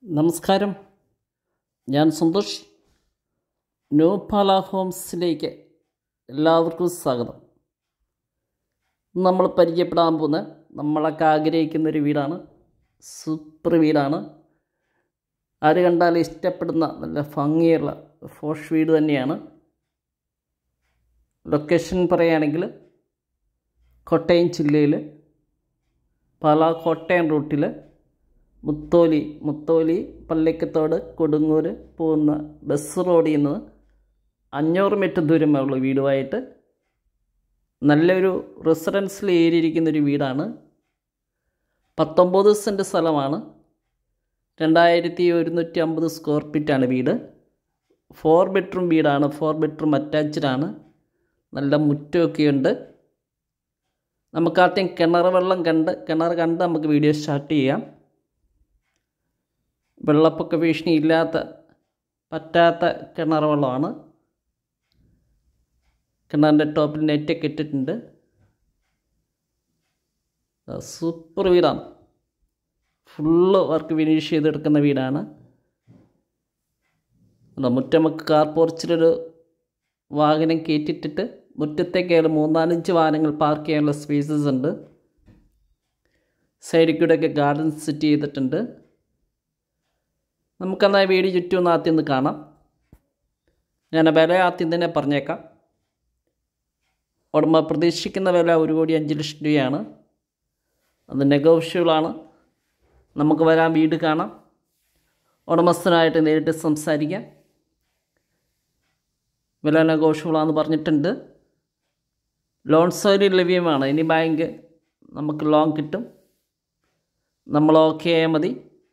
നമസ്കാരം ഞാൻ സന്തോഷ് നോപാല ഹോംസിലേക്ക് എല്ലാവർക്കും സ്വാഗതം നമ്മൾ പരിചയപ്പെടാൻ പോകുന്ന നമ്മളൊക്കെ ആഗ്രഹിക്കുന്ന ഒരു വീടാണ് സൂപ്പർ വീടാണ് ആര് കണ്ടാലും ഇഷ്ടപ്പെടുന്ന നല്ല ഭംഗിയുള്ള ഫോഷ് വീട് തന്നെയാണ് ലൊക്കേഷൻ പറയുകയാണെങ്കിൽ കോട്ടയം ജില്ലയിൽ പാല കോട്ടയം റൂട്ടിൽ മുത്തോലി മുത്തോലി പള്ളിക്കത്തോട് കൊടുങ്ങൂർ പോകുന്ന ബസ് റോഡിൽ നിന്ന് അഞ്ഞൂറ് മീറ്റർ ദൂരമേ ഉള്ളൂ വീടുമായിട്ട് നല്ലൊരു റെസിഡൻസിൽ ഏരിയിരിക്കുന്ന ഒരു വീടാണ് പത്തൊമ്പത് സെൻറ്റ് സ്ഥലമാണ് രണ്ടായിരത്തി ഒരുന്നൂറ്റി അമ്പത് സ്ക്വയർ ഫീറ്റാണ് വീട് ഫോർ ബെഡ്റൂം വീടാണ് ഫോർ ബെഡ്റൂം അറ്റാച്ച്ഡ് ആണ് നല്ല മുറ്റമൊക്കെയുണ്ട് നമുക്ക് ആദ്യം കിണർ വെള്ളം കണ്ട് കിണർ കണ്ട് നമുക്ക് വീഡിയോ സ്റ്റാർട്ട് ചെയ്യാം വെള്ളപ്പൊക്ക ഭീഷണി ഇല്ലാത്ത പറ്റാത്ത കിണർ വെള്ളമാണ് കിണറിൻ്റെ ടോപ്പിൽ നെറ്റൊക്കെ ഇട്ടിട്ടുണ്ട് സൂപ്പർ വീടാണ് ഫുള്ള് വർക്ക് ഫിനിഷ് ചെയ്തെടുക്കുന്ന വീടാണ് മുറ്റമക്ക് കാർ പോർച്ചിലൊരു വാഹനം കയറ്റിട്ടിട്ട് മുറ്റത്തേക്കായാലും മൂന്നാലഞ്ച് വാഹനങ്ങൾ പാർക്ക് ചെയ്യാനുള്ള സ്പേസസ് ഉണ്ട് സൈഡിൽ കൂടെയൊക്കെ ഗാർഡൻ സെറ്റ് ചെയ്തിട്ടുണ്ട് നമുക്കെന്നാൽ വീട് ചുറ്റും ഒന്ന് ആദ്യം ഒന്ന് കാണാം ഞാൻ വില ആദ്യം തന്നെ പറഞ്ഞേക്കാം ഉടമ പ്രതീക്ഷിക്കുന്ന വില ഒരു കോടി അഞ്ച് ലക്ഷം രൂപയാണ് അത് നെഗോഷ്യബിളാണ് നമുക്ക് വരാൻ വീട് കാണാം ഉടമസ്ഥനായിട്ട് നേരിട്ട് സംസാരിക്കാം വില നെഗോഷ്യബിളാന്ന് പറഞ്ഞിട്ടുണ്ട് ലോൺ സൗകര്യം ലഭ്യമാണ് ഇനി ബാങ്ക് നമുക്ക് ലോൺ കിട്ടും നമ്മൾ ഓക്കെ ആയാൽ മതി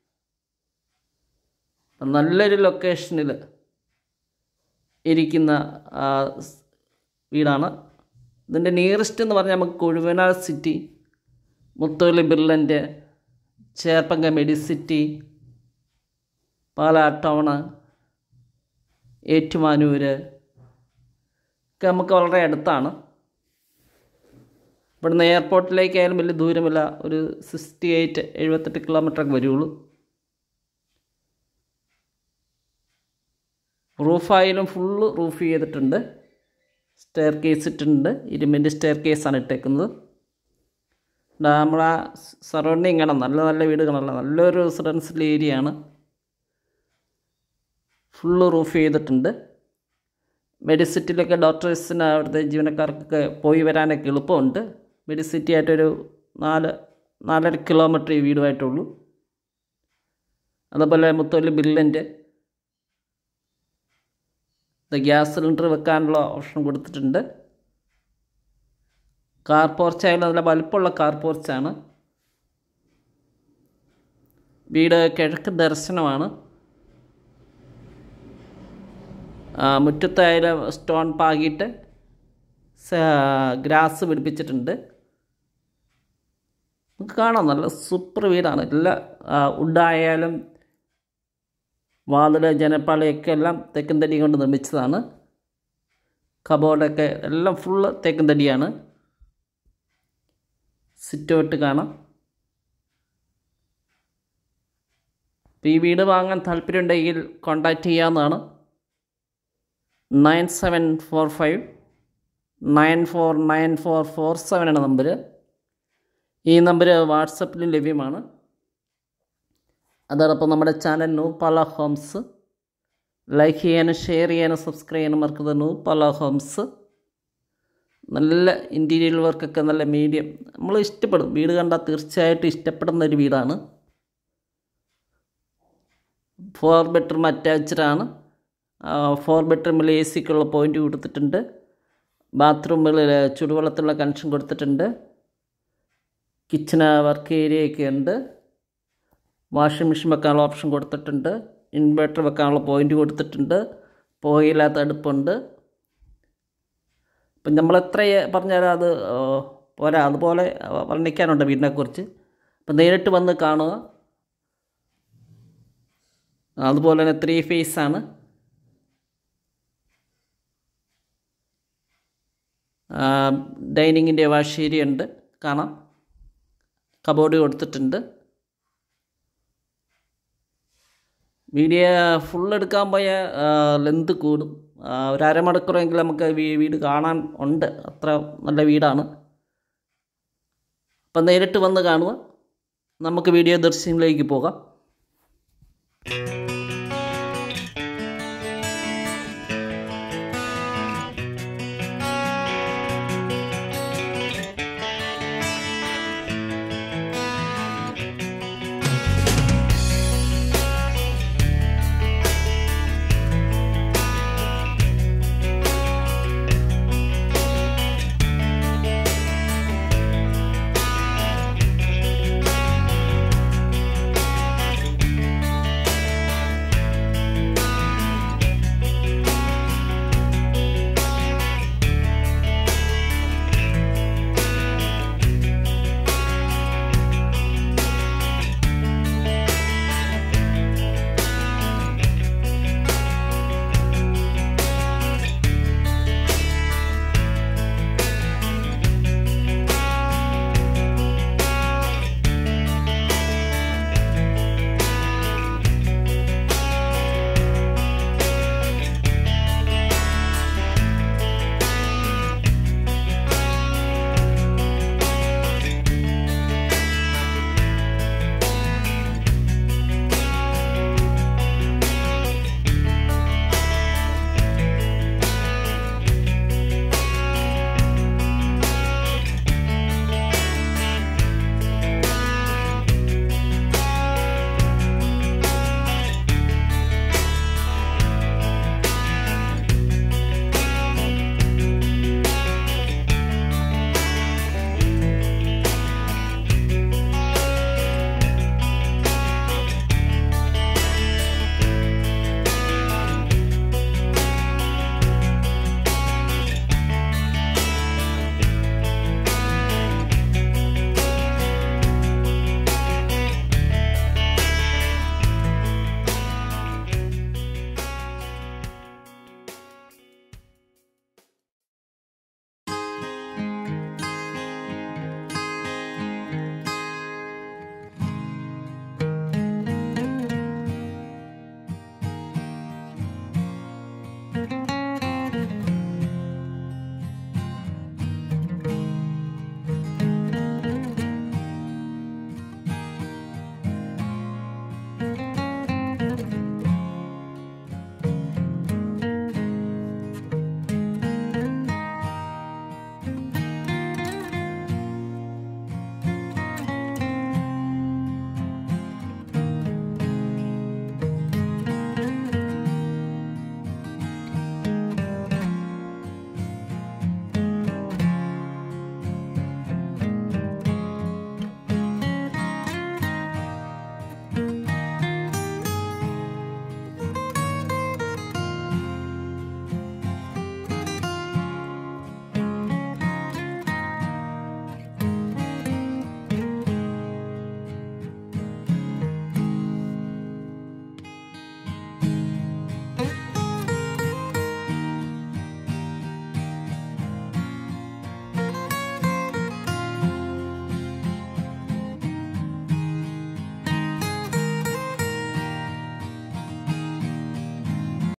നല്ലൊരു ലൊക്കേഷനിൽ ഇരിക്കുന്ന വീടാണ് ഇതിൻ്റെ നിയറസ്റ്റ് എന്ന് പറഞ്ഞാൽ നമുക്ക് കൊഴുവനാട് സിറ്റി മുത്തോലി ബിർലൻ്റെ ചേർപ്പങ്ക മെഡിസിറ്റി പാലാ ടൗണ് ഏറ്റുമാനൂര് ഒക്കെ നമുക്ക് വളരെ അടുത്താണ് ഇവിടുന്ന് എയർപോർട്ടിലേക്കായാലും വലിയ ദൂരമില്ല ഒരു സിക്സ്റ്റി എയ്റ്റ് എഴുപത്തെട്ട് കിലോമീറ്ററൊക്കെ വരുള്ളൂ റൂഫായാലും ഫുള്ള് റൂഫ് ചെയ്തിട്ടുണ്ട് സ്റ്റെയർ കേസ് ഇട്ടിട്ടുണ്ട് ഇരുമ്പിൻ്റെ സ്റ്റെയർ കേസാണ് ഇട്ടേക്കുന്നത് നമ്മളെ സറൗണ്ടിങ് കാണാം നല്ല നല്ല വീടുകളല്ല നല്ലൊരു റെസിഡൻഷ്യൽ ഏരിയ ആണ് ഫുള്ള് റൂഫ് ചെയ്തിട്ടുണ്ട് മെഡിസിറ്റിയിലൊക്കെ ഡോക്ടേഴ്സിന് അവിടുത്തെ ജീവനക്കാർക്കൊക്കെ പോയി വരാനൊക്കെ എളുപ്പമുണ്ട് മെഡിസിറ്റി ആയിട്ടൊരു നാല് നാലര കിലോമീറ്റർ ഈ വീടുമായിട്ടുള്ളൂ അതുപോലെ മുത്തോലി ബില്ലിൻ്റെ ഗ്യാസ് സിലിണ്ടർ വെക്കാനുള്ള ഓപ്ഷൻ കൊടുത്തിട്ടുണ്ട് കാർ പോർച്ചായാലും നല്ല വലുപ്പമുള്ള കാർ പോർച്ചാണ് വീട് കിഴക്ക് ദർശനമാണ് മുറ്റത്തായാലും സ്റ്റോൺ പാകിയിട്ട് ഗ്രാസ് പിടിപ്പിച്ചിട്ടുണ്ട് നമുക്ക് കാണാം നല്ല സൂപ്പർ വീടാണ് എല്ലാ വുഡായാലും വാതിൽ ജനപ്പാളിയൊക്കെ എല്ലാം തെക്കൻ തടി കൊണ്ട് നിർമ്മിച്ചതാണ് കബോർഡൊക്കെ എല്ലാം ഫുള്ള് തെക്കൻ തടിയാണ് സിറ്റൗട്ട് കാണാം ഈ വീട് വാങ്ങാൻ താല്പര്യമുണ്ടെങ്കിൽ കോണ്ടാക്റ്റ് ചെയ്യാവുന്നതാണ് nine seven four five nine four nine four four seven ആണ് നമ്പർ ഈ നമ്പർ വാട്സപ്പിലും ലഭ്യമാണ് അതോടൊപ്പം നമ്മുടെ ചാനൽ നൂ പല ഹോംസ് ലൈക്ക് ചെയ്യാനും ഷെയർ ചെയ്യാനും സബ്സ്ക്രൈബ് ചെയ്യാനും മറക്കുന്നത് നൂ പല ഹോംസ് നല്ല ഇൻറ്റീരിയൽ വർക്കൊക്കെ നല്ല മീഡിയം നമ്മൾ ഇഷ്ടപ്പെടും വീട് കണ്ടാൽ തീർച്ചയായിട്ടും ഇഷ്ടപ്പെടുന്ന ഒരു വീടാണ് ഫോർ ബെഡ്റൂം അറ്റാച്ച്ഡ് ആണ് ഫോർ ബെഡ്റൂമിൽ എ സിക്കുള്ള പോയിൻ്റ് കൊടുത്തിട്ടുണ്ട് ബാത്റൂമിൽ ചുടുവെള്ളത്തിലുള്ള കണക്ഷൻ കൊടുത്തിട്ടുണ്ട് കിച്ചണ് വർക്ക് ഏരിയയൊക്കെ ഉണ്ട് വാഷിംഗ് മെഷീൻ വെക്കാനുള്ള ഓപ്ഷൻ കൊടുത്തിട്ടുണ്ട് ഇൻവെർട്ടർ വെക്കാനുള്ള പോയിൻ്റ് കൊടുത്തിട്ടുണ്ട് പുകയില്ലാത്ത അടുപ്പുണ്ട് അപ്പം നമ്മൾ എത്ര പറഞ്ഞാലും അത് പോരാ അതുപോലെ വർണ്ണിക്കാനുണ്ട് വീടിനെക്കുറിച്ച് അപ്പം നേരിട്ട് വന്ന് കാണുക അതുപോലെ തന്നെ ത്രീ ഫേസ് ആണ് ഡൈനിങ്ങിൻ്റെ വാഷേരി ഉണ്ട് കാണാം കബോർഡ് കൊടുത്തിട്ടുണ്ട് വീഡിയോ ഫുൾ എടുക്കാൻ പോയ ലെന്ത് കൂടും ആ, ഒരു അരമണിക്കൂറെങ്കിലും നമുക്ക് വീ- വീട് കാണാൻ ഉണ്ട് അത്ര നല്ല വീടാണ് അപ്പം നേരിട്ട് വന്ന് കാണുക നമുക്ക് വീഡിയോ ദർശനത്തിലേക്ക് പോകാം